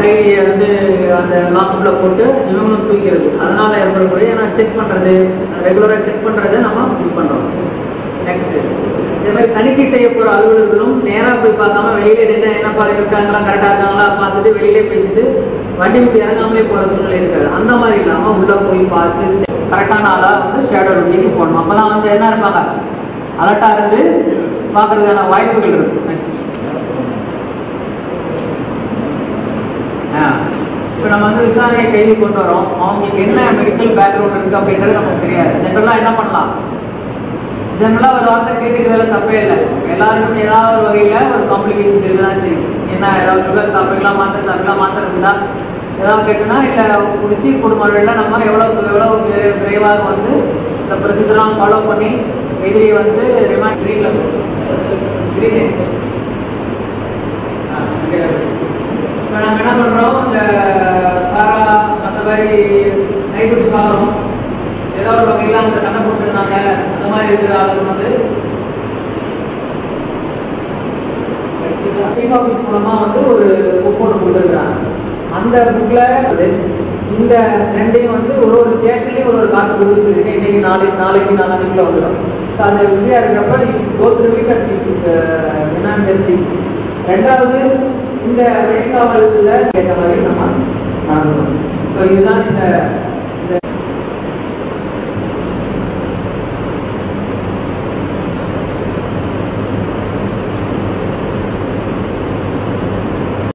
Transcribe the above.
கைதியை வந்து அந்த லாக்கப்ல போட்டு இவங்களும் தூக்கிறது அதனால ஏற்படக்கூடிய நான் செக் பண்றது ரெகுலராக செக் பண்றதை நம்ம யூஸ் பண்றோம் நெக்ஸ்ட் இதே மாதிரி தணிக்கை செய்ய போற அலுவலர்களும் நேரா போய் பார்க்காம வெளியில நின்று என்னப்பா இருக்காங்களா கரெக்டா இருக்காங்களா பார்த்துட்டு வெளியிலே பேசிட்டு வண்டி விட்டு இறங்காமலே போற சூழ்நிலை இருக்காது அந்த மாதிரி இல்லாம உள்ள போய் பார்த்து கரெக்டான ஆளா வந்து ஷேடோ ரொட்டீனுக்கு போடணும் அப்பதான் வந்து என்ன இருப்பாங்க அலர்ட்டா இருந்து பார்க்கறதுக்கான வாய்ப்புகள் இருக்கும் நெக்ஸ்ட் இப்போ நம்ம வந்து விசாரணை கைது கொண்டு வரோம் அவங்களுக்கு என்ன மெடிக்கல் பேக்ரவுண்ட் இருக்கு அப்படின்றது நமக்கு தெரியாது ஜென்ரலாக என்ன பண்ணலாம் ஜென்ரலாக ஒரு வார்த்தை கேட்டுக்கிறதுல தப்பே இல்லை எல்லாருக்கும் ஏதாவது ஒரு வகையில் ஒரு காம்ப்ளிகேஷன் இருக்குதான் சரி என்ன ஏதாவது சுகர் சாப்பிடலாம் மாத்திரை சாப்பிடலாம் மாத்திரை இருந்தா ஏதாவது கேட்டுனா இல்லை குடிச்சு குடும்பங்களில் நம்ம எவ்வளோ எவ்வளோ வி- விரைவாக வந்து இந்த ப்ரொசீஜர்லாம் ஃபாலோ பண்ணி எதிரியை வந்து ரிமாண்ட் க்ரீனில் க்ரீன் இப்போ நாங்கள் என்ன பண்ணுறோம் இந்த பாரா மற்ற மாதிரி நைட்டு பார்க்குறோம் ஏதோ ஒரு வகையில் அவங்க சண்டை போட்டுருந்தாங்க அந்த மாதிரி இருக்கிற ஆளுங்க வந்து சீஃப் ஆஃபீஸ் மூலமா வந்து ஒரு புக் ஒன்று கொடுத்துருக்காங்க அந்த புக்ல இந்த ரெண்டையும் வந்து ஒரு ஒரு ஸ்டேஷன்லேயும் ஒரு ஒரு காட்டு கொடுத்து சொல்லியிருக்கேன் இன்னைக்கு நாளைக்கு நாளைக்கு நாளைக்குள்ள வந்துடும் ஸோ அது ஃப்ரீயாக இருக்கிறப்ப கோத்ருவிக்கு என்னன்னு தெரிஞ்சு ரெண்டாவது இந்த வெளிக்காவலில் கேட்ட மாதிரி நம்ம நடந்துக்கணும் ஸோ இதுதான் இந்த